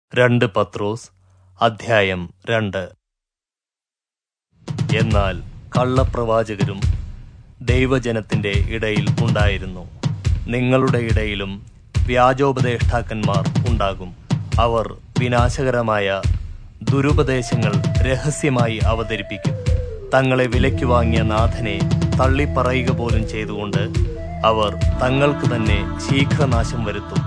രണ്ട് പത്രോസ് അധ്യായം രണ്ട് എന്നാൽ കള്ളപ്രവാചകരും ദൈവജനത്തിന്റെ ഇടയിൽ ഉണ്ടായിരുന്നു നിങ്ങളുടെ ഇടയിലും വ്യാജോപദേഷ്ടാക്കന്മാർ ഉണ്ടാകും അവർ വിനാശകരമായ ദുരുപദേശങ്ങൾ രഹസ്യമായി അവതരിപ്പിക്കും തങ്ങളെ വിലയ്ക്ക് വാങ്ങിയ നാഥനെ തള്ളിപ്പറയുക പോലും ചെയ്തുകൊണ്ട് അവർ തങ്ങൾക്ക് തന്നെ ശീഘ്രനാശം വരുത്തും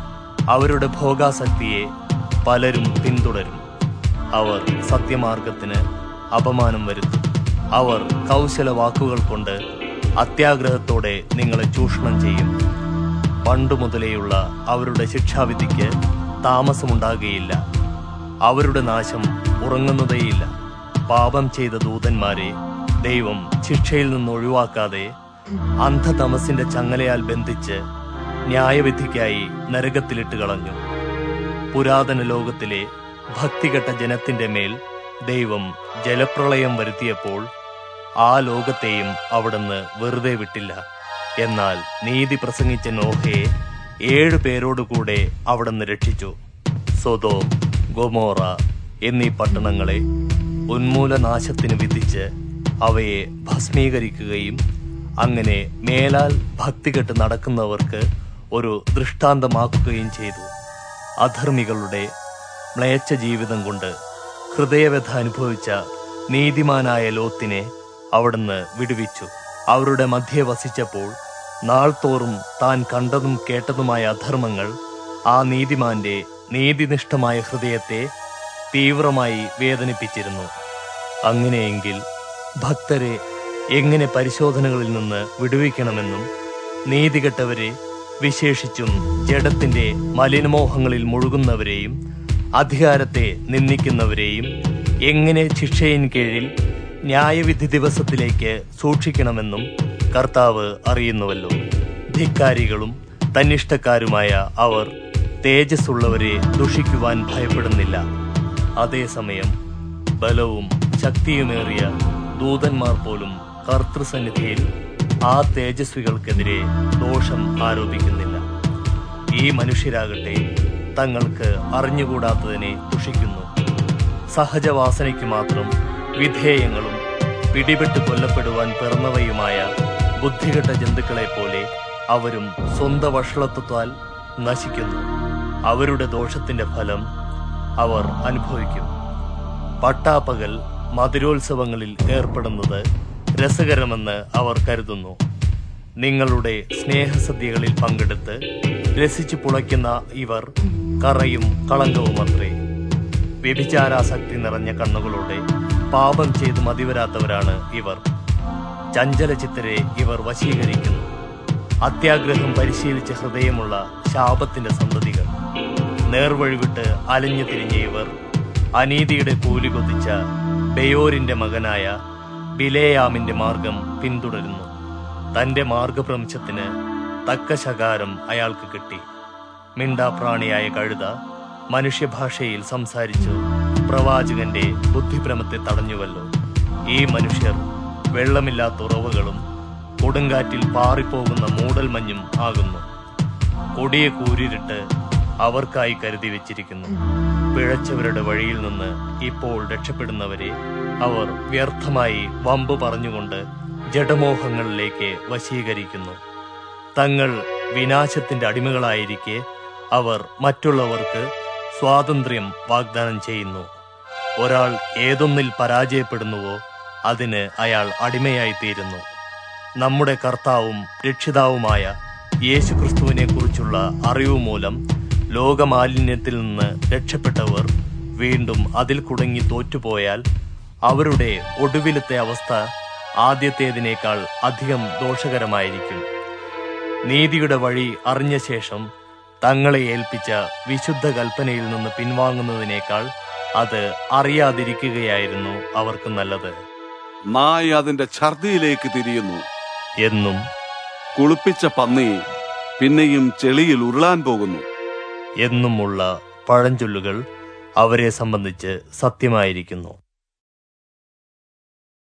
അവരുടെ ഭോഗാസക്തിയെ പലരും പിന്തുടരും അവർ സത്യമാർഗത്തിന് അപമാനം വരുത്തും അവർ കൗശല വാക്കുകൾ കൊണ്ട് അത്യാഗ്രഹത്തോടെ നിങ്ങളെ ചൂഷണം ചെയ്യും പണ്ടു മുതലേയുള്ള അവരുടെ ശിക്ഷാവിധിക്ക് താമസമുണ്ടാകുകയില്ല അവരുടെ നാശം ഉറങ്ങുന്നതേയില്ല പാപം ചെയ്ത ദൂതന്മാരെ ദൈവം ശിക്ഷയിൽ നിന്ന് ഒഴിവാക്കാതെ അന്ധതമസിന്റെ ചങ്ങലയാൽ ബന്ധിച്ച് ന്യായവിധിക്കായി നരകത്തിലിട്ട് കളഞ്ഞു പുരാതന ലോകത്തിലെ ഭക്തികെട്ട ജനത്തിന്റെ മേൽ ദൈവം ജലപ്രളയം വരുത്തിയപ്പോൾ ആ ലോകത്തെയും അവിടുന്ന് വെറുതെ വിട്ടില്ല എന്നാൽ നീതി പ്രസംഗിച്ച നോഹയെ ഏഴു പേരോടുകൂടെ അവിടുന്ന് രക്ഷിച്ചു സൊതോ ഗൊമോറ എന്നീ പട്ടണങ്ങളെ ഉന്മൂലനാശത്തിന് വിധിച്ച് അവയെ ഭസ്മീകരിക്കുകയും അങ്ങനെ മേലാൽ ഭക്തികെട്ട് നടക്കുന്നവർക്ക് ഒരു ദൃഷ്ടാന്തമാക്കുകയും ചെയ്തു അധർമ്മികളുടെ മ്ലേച്ഛ ജീവിതം കൊണ്ട് ഹൃദയവ്യഥ അനുഭവിച്ച നീതിമാനായ ലോത്തിനെ അവിടുന്ന് വിടുവിച്ചു അവരുടെ മധ്യെ വസിച്ചപ്പോൾ നാൾതോറും താൻ കണ്ടതും കേട്ടതുമായ അധർമ്മങ്ങൾ ആ നീതിമാന്റെ നീതിനിഷ്ഠമായ ഹൃദയത്തെ തീവ്രമായി വേദനിപ്പിച്ചിരുന്നു അങ്ങനെയെങ്കിൽ ഭക്തരെ എങ്ങനെ പരിശോധനകളിൽ നിന്ന് വിടുവിക്കണമെന്നും നീതികെട്ടവരെ വിശേഷിച്ചും ജഡത്തിന്റെ മലിനമോഹങ്ങളിൽ മുഴുകുന്നവരെയും അധികാരത്തെ നിന്ദിക്കുന്നവരെയും എങ്ങനെ ശിക്ഷയിൻ കീഴിൽ ന്യായവിധി ദിവസത്തിലേക്ക് സൂക്ഷിക്കണമെന്നും കർത്താവ് അറിയുന്നുവല്ലോ ധിക്കാരികളും തന്നിഷ്ടക്കാരുമായ അവർ തേജസ്സുള്ളവരെ ദുഷിക്കുവാൻ ഭയപ്പെടുന്നില്ല അതേസമയം ബലവും ശക്തിയുമേറിയ ദൂതന്മാർ പോലും കർത്തൃസന്നിധിയിൽ ആ തേജസ്വികൾക്കെതിരെ ദോഷം ആരോപിക്കുന്നില്ല ഈ മനുഷ്യരാകട്ടെ തങ്ങൾക്ക് അറിഞ്ഞുകൂടാത്തതിനെ ദുഷിക്കുന്നു സഹജവാസനയ്ക്ക് മാത്രം വിധേയങ്ങളും പിടിപെട്ട് കൊല്ലപ്പെടുവാൻ പിറന്നവയുമായ ബുദ്ധികെട്ട ജന്തുക്കളെ പോലെ അവരും സ്വന്ത വഷളത്വത്താൽ നശിക്കുന്നു അവരുടെ ദോഷത്തിന്റെ ഫലം അവർ അനുഭവിക്കും പട്ടാപ്പകൽ മധുരോത്സവങ്ങളിൽ ഏർപ്പെടുന്നത് രസകരമെന്ന് അവർ കരുതുന്നു നിങ്ങളുടെ സ്നേഹസദ്യകളിൽ പങ്കെടുത്ത് രസിച്ചു പുളയ്ക്കുന്ന ഇവർ കറയും കളങ്കവുമത്രേ വ്യഭിചാരാസക്തി നിറഞ്ഞ കണ്ണുകളോടെ പാപം ചെയ്ത് മതിവരാത്തവരാണ് ഇവർ ചഞ്ചലചിത്തരെ ഇവർ വശീകരിക്കുന്നു അത്യാഗ്രഹം പരിശീലിച്ച ഹൃദയമുള്ള ശാപത്തിന്റെ സന്തതികൾ നേർവഴി വിട്ട് അലഞ്ഞു തിരിഞ്ഞ ഇവർ അനീതിയുടെ കൂലി കൊതിച്ച ബെയോരിന്റെ മകനായ ബിലേയാമിന്റെ മാർഗം പിന്തുടരുന്നു തന്റെ മാർഗഭ്രംശത്തിന് തക്ക ശകാരം അയാൾക്ക് കിട്ടി മിണ്ടാപ്രാണിയായ കഴുത മനുഷ്യഭാഷയിൽ സംസാരിച്ചു പ്രവാചകന്റെ ബുദ്ധിഭ്രമത്തെ തടഞ്ഞുവല്ലോ ഈ മനുഷ്യർ വെള്ളമില്ലാത്ത ഉറവുകളും കൊടുങ്കാറ്റിൽ പാറിപ്പോകുന്ന മൂടൽമഞ്ഞും ആകുന്നു കൊടിയ കൂരിരുട്ട് അവർക്കായി കരുതി വെച്ചിരിക്കുന്നു പിഴച്ചവരുടെ വഴിയിൽ നിന്ന് ഇപ്പോൾ രക്ഷപ്പെടുന്നവരെ അവർ വ്യർത്ഥമായി വമ്പ് പറഞ്ഞുകൊണ്ട് ജഡമോഹങ്ങളിലേക്ക് വശീകരിക്കുന്നു തങ്ങൾ വിനാശത്തിന്റെ അടിമകളായിരിക്കെ അവർ മറ്റുള്ളവർക്ക് സ്വാതന്ത്ര്യം വാഗ്ദാനം ചെയ്യുന്നു ഒരാൾ ഏതൊന്നിൽ പരാജയപ്പെടുന്നുവോ അതിന് അയാൾ അടിമയായി തീരുന്നു നമ്മുടെ കർത്താവും രക്ഷിതാവുമായ യേശുക്രിസ്തുവിനെ കുറിച്ചുള്ള അറിവ് മൂലം ലോകമാലിന്യത്തിൽ നിന്ന് രക്ഷപ്പെട്ടവർ വീണ്ടും അതിൽ കുടുങ്ങി തോറ്റുപോയാൽ അവരുടെ ഒടുവിലത്തെ അവസ്ഥ ആദ്യത്തേതിനേക്കാൾ അധികം ദോഷകരമായിരിക്കും നീതിയുടെ വഴി അറിഞ്ഞ ശേഷം തങ്ങളെ ഏൽപ്പിച്ച വിശുദ്ധ കൽപ്പനയിൽ നിന്ന് പിൻവാങ്ങുന്നതിനേക്കാൾ അത് അറിയാതിരിക്കുകയായിരുന്നു അവർക്ക് നല്ലത് നായ അതിന്റെ ഛർദിയിലേക്ക് തിരിയുന്നു എന്നും കുളിപ്പിച്ച പന്നി പിന്നെയും ചെളിയിൽ ഉരുളാൻ പോകുന്നു എന്നുമുള്ള പഴഞ്ചൊല്ലുകൾ അവരെ സംബന്ധിച്ച് സത്യമായിരിക്കുന്നു